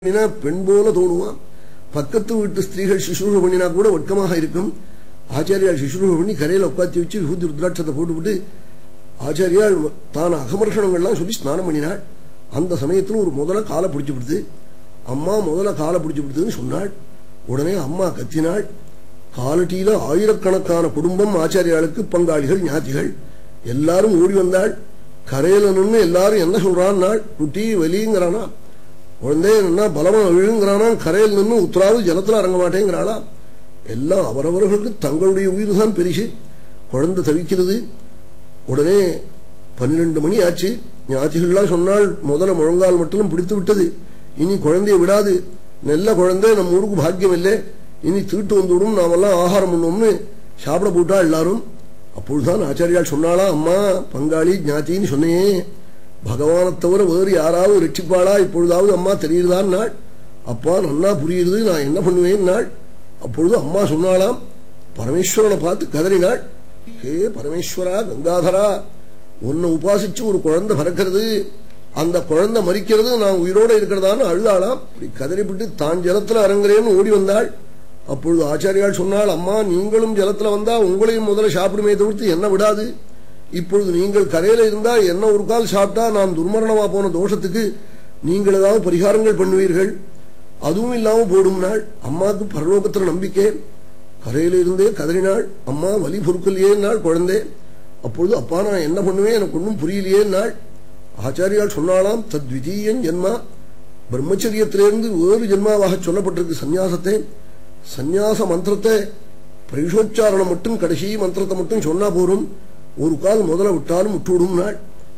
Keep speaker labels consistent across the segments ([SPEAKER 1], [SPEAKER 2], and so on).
[SPEAKER 1] பண்ணினா பெண் போல தோணுவான் பக்கத்து வீட்டு ஸ்திரீகள் சிசுரூஷ பண்ணினா கூட வெட்கமாக இருக்கும் ஆச்சாரியால் சிசுரூஷ பண்ணி கரையில உட்காத்தி வச்சு விபூதி ருத்ராட்சத்தை போட்டுவிட்டு ஆச்சாரியால் தான் அகமர்ஷணங்கள்லாம் சொல்லி ஸ்நானம் பண்ணினாள் அந்த சமயத்துல ஒரு முதல காலை பிடிச்சு விடுது அம்மா முதல்ல காலை பிடிச்சு விடுதுன்னு சொன்னாள் உடனே அம்மா கத்தினாள் காலட்டியில ஆயிரக்கணக்கான குடும்பம் ஆச்சாரியாளுக்கு பங்காளிகள் ஞாத்திகள் எல்லாரும் ஓடி வந்தாள் கரையில நின்று எல்லாரும் என்ன சொல்றான்னாள் குட்டி வெளிங்கிறானா குழந்தை என்ன பலமா விழுங்கிறானா கரையில் நின்று உத்தராவது ஜலத்துல இறங்க மாட்டேங்கிறாளா எல்லாம் அவரவர்களுக்கு தங்களுடைய உயிர் தான் பெரிசு குழந்தை தவிக்கிறது உடனே பன்னிரண்டு மணி ஆச்சு ஞாத்திகள்லாம் சொன்னால் முதல்ல முழங்கால் மட்டும் பிடித்து விட்டது இனி குழந்தைய விடாது நல்ல குழந்தை நம்ம ஊருக்கு பாக்கியம் இல்லை இனி தீட்டு வந்துவிடும் நாமெல்லாம் ஆகாரம் பண்ணுவோம்னு சாப்பிட போட்டா எல்லாரும் அப்பொழுதுதான் ஆச்சாரியால் சொன்னாளா அம்மா பங்காளி ஞாத்தின்னு சொன்னேன் பகவானை தவிர வேறு யாராவது ரட்சிப்பாளா இப்பொழுதாவது அம்மா தெரியுதான் நாள் அப்பா நன்னா புரியுது நான் என்ன பண்ணுவேன் நாள் அப்பொழுது அம்மா சொன்னாலாம் பரமேஸ்வரனை பார்த்து கதறினாள் ஹே பரமேஸ்வரா கங்காதரா உன்னை உபாசிச்சு ஒரு குழந்தை பறக்கிறது அந்த குழந்தை மறிக்கிறது நான் உயிரோட இருக்கிறதான்னு அழுதாளாம் இப்படி கதறிப்பட்டு தான் ஜலத்துல இறங்குறேன்னு ஓடி வந்தாள் அப்பொழுது ஆச்சாரியால் சொன்னால் அம்மா நீங்களும் ஜலத்துல வந்தா உங்களையும் முதல்ல சாப்பிடுமே தவிர்த்து என்ன விடாது இப்பொழுது நீங்கள் கரையில இருந்தா என்ன ஒரு கால் சாப்பிட்டா நான் துர்மரணமா போன தோஷத்துக்கு நீங்கள் ஏதாவது பரிகாரங்கள் பண்ணுவீர்கள் அதுவும் இல்லாம போடும் நாள் அம்மாவுக்கு பரலோகத்துல நம்பிக்கை கரையில இருந்தே கதறினாள் அம்மா வலி பொறுக்கலையே நாள் குழந்தை அப்பொழுது அப்பா நான் என்ன பண்ணுவேன் எனக்கு ஒன்றும் புரியலையே நாள் ஆச்சாரியால் சொன்னாலாம் தத்விதீயன் ஜென்மா பிரம்மச்சரியத்திலிருந்து வேறு ஜென்மாவாக சொல்லப்பட்டிருக்கு சந்நியாசத்தை சந்நியாச மந்திரத்தை பிரயோச்சாரணம் மட்டும் கடைசி மந்திரத்தை மட்டும் சொன்னா போரும் ஒரு கால் முதல்ல விட்டாலும் விட்டுவிடும் நாள்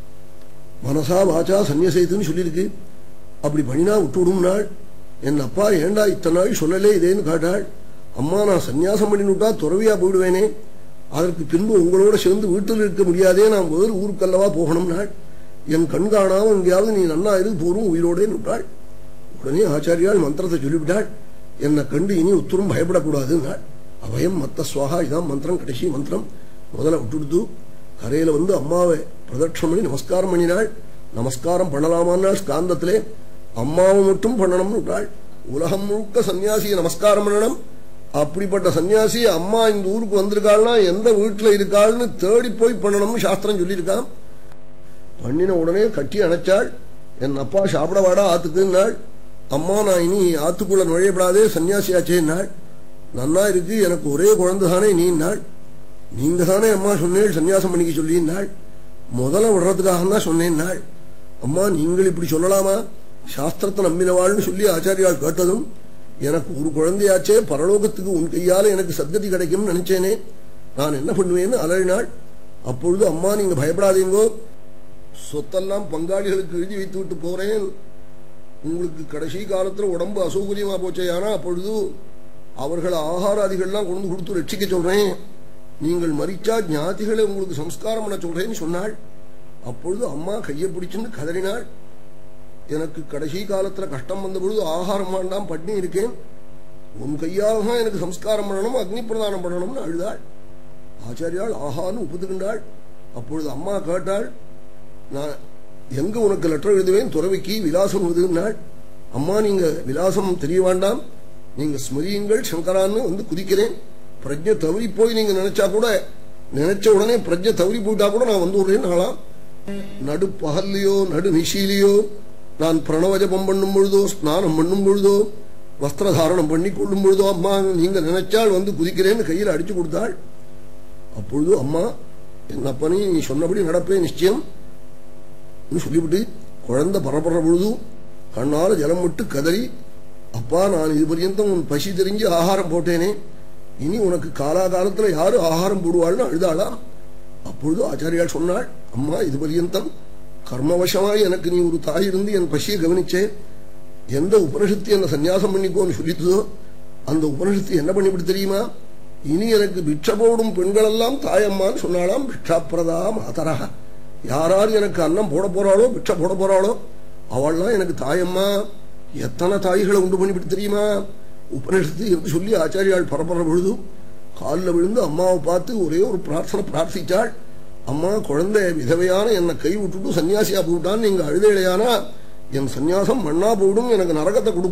[SPEAKER 1] மனசா வாச்சா சன்னியசைத்துன்னு சொல்லியிருக்கு அப்படி பண்ணினா விட்டுவிடும் நாள் என் அப்பா ஏண்டா இத்தனை நாள் சொல்லலே இதேன்னு காட்டாள் அம்மா நான் சன்னியாசம் பண்ணிவிட்டா துறவியா போயிடுவேனே அதற்கு பின்பு உங்களோட சேர்ந்து வீட்டில் இருக்க முடியாதே நான் வேறு ஊருக்கல்லவா போகணும் நாள் என் கண் காணாம எங்கேயாவது நீ நன்னா இரு போரும் உயிரோடே விட்டாள் உடனே ஆச்சாரியால் மந்திரத்தை சொல்லிவிட்டாள் என்னை கண்டு இனி உத்தரும் பயப்படக்கூடாது நாள் அபயம் மத்த சுவாகா இதான் மந்திரம் கடைசி மந்திரம் முதல்ல விட்டுடுத்து கரையில வந்து அம்மாவை பிரதட்சணம் பண்ணி நமஸ்காரம் பண்ணினாள் நமஸ்காரம் பண்ணலாமான்னாள் ஸ்காந்தத்திலே அம்மாவை மட்டும் பண்ணணும்னு விட்டாள் உலகம் முழுக்க சன்னியாசியை நமஸ்காரம் பண்ணணும் அப்படிப்பட்ட சன்னியாசி அம்மா இந்த ஊருக்கு வந்திருக்காள்னா எந்த வீட்டுல இருக்காள்னு தேடி போய் பண்ணணும்னு சாஸ்திரம் சொல்லியிருக்கான் பண்ணின உடனே கட்டி அணைச்சாள் என் அப்பா சாப்பிட வாடா ஆத்துக்குன்னாள் அம்மா நான் இனி ஆத்துக்குள்ள நுழையப்படாதே சன்னியாசியாச்சே நாள் நன்னா இருக்கு எனக்கு ஒரே குழந்தை தானே நீ நாள் நீங்க தானே அம்மா சொன்னேன் சன்னியாசம் பண்ணிக்க சொல்லி நாள் முதல்ல விடுறதுக்காக தான் சொன்னேன் நாள் அம்மா நீங்கள் இப்படி சொல்லலாமா சாஸ்திரத்தை நம்பினவாள்னு சொல்லி ஆச்சாரியால் கேட்டதும் எனக்கு ஒரு குழந்தையாச்சே பரலோகத்துக்கு உன் கையால எனக்கு சத்கதி கிடைக்கும்னு நினைச்சேனே நான் என்ன பண்ணுவேன்னு அலறினாள் அப்பொழுது அம்மா நீங்க பயப்படாதீங்கோ சொத்தெல்லாம் பங்காளிகளுக்கு எழுதி வைத்து விட்டு போறேன் உங்களுக்கு கடைசி காலத்துல உடம்பு அசௌகரியமா போச்சே ஆனா அப்பொழுது அவர்கள் ஆகாராதிகள்லாம் கொண்டு கொடுத்து ரட்சிக்க சொல்றேன் நீங்கள் மறிச்சா ஞாதிகளை உங்களுக்கு சம்ஸ்காரம் பண்ண சொல்றேன்னு சொன்னாள் அப்பொழுது அம்மா கையை பிடிச்சுன்னு கதறினாள் எனக்கு கடைசி காலத்துல கஷ்டம் வந்த பொழுது ஆகாரம் வேண்டாம் பட்னி இருக்கேன் உன் கையாக தான் எனக்கு சம்ஸ்காரம் பண்ணணும் அக்னி பிரதானம் பண்ணணும்னு அழுதாள் ஆச்சாரியாள் ஆகான்னு ஒப்புத்துக்கின்றாள் அப்பொழுது அம்மா கேட்டாள் நான் எங்க உனக்கு லெட்டர் எழுதுவேன் துறவிக்கு விலாசம் எழுதுனாள் அம்மா நீங்க விலாசம் தெரிய வேண்டாம் நீங்க ஸ்மரியுங்கள் சங்கரான்னு வந்து குதிக்கிறேன் பிரஜை தவறி போய் நீங்க நினைச்சா கூட நினைச்ச உடனே பிரஜை தவறி போயிட்டா கூட நான் வந்து விடுறேன் நாளாம் நடு பகல்லையோ நடு நிஷிலையோ நான் பிரணவ ஜபம் பண்ணும் பொழுதோ ஸ்நானம் பண்ணும் பொழுதோ வஸ்திரதாரணம் பண்ணி கொள்ளும் பொழுதோ அம்மா நீங்க நினைச்சால் வந்து குதிக்கிறேன்னு கையில் அடிச்சு கொடுத்தாள் அப்பொழுது அம்மா என் அப்பனே நீ சொன்னபடி நடப்பேன் நிச்சயம் சொல்லிவிட்டு குழந்தை பரப்படுற பொழுது கண்ணால ஜலம் விட்டு கதறி அப்பா நான் இது பரியந்தம் உன் பசி தெரிஞ்சு ஆகாரம் போட்டேனே இனி உனக்கு காலாகாலத்துல யாரு ஆகாரம் போடுவாள்னு அழுதாளா அப்பொழுது ஆச்சாரியால் சொன்னாள் அம்மா இது பரியந்தம் கர்மவசமாய் எனக்கு நீ ஒரு தாய் இருந்து என் பசியை கவனிச்சே எந்த உபனிஷத்து என்ன சன்னியாசம் பண்ணிக்கோன்னு சொல்லித்ததோ அந்த உபனிஷத்து என்ன பண்ணிவிட்டு தெரியுமா இனி எனக்கு பிட்ச போடும் பெண்கள் எல்லாம் தாயம்மான்னு சொன்னாலாம் பிட்சாப்பிரதா மாதரா யாரார் எனக்கு அன்னம் போட போறாளோ பிட்ச போட போறாளோ அவள்லாம் எனக்கு தாயம்மா எத்தனை தாய்களை உண்டு பண்ணிவிட்டு தெரியுமா உபனிஷத்து என்று சொல்லி ஆச்சாரியால் பரப்புற பொழுது காலில் விழுந்து அம்மாவை பார்த்து ஒரே ஒரு பிரார்த்தனை பிரார்த்திச்சாள் அம்மா குழந்தை விதவையான என்னை கை விட்டுட்டு சன்னியாசியா போட்டான்னு நீங்க அழுதையிலையானா என் சந்நியாசம் மண்ணா போயிடும் எனக்கு நரகத்தை கொடுக்கும்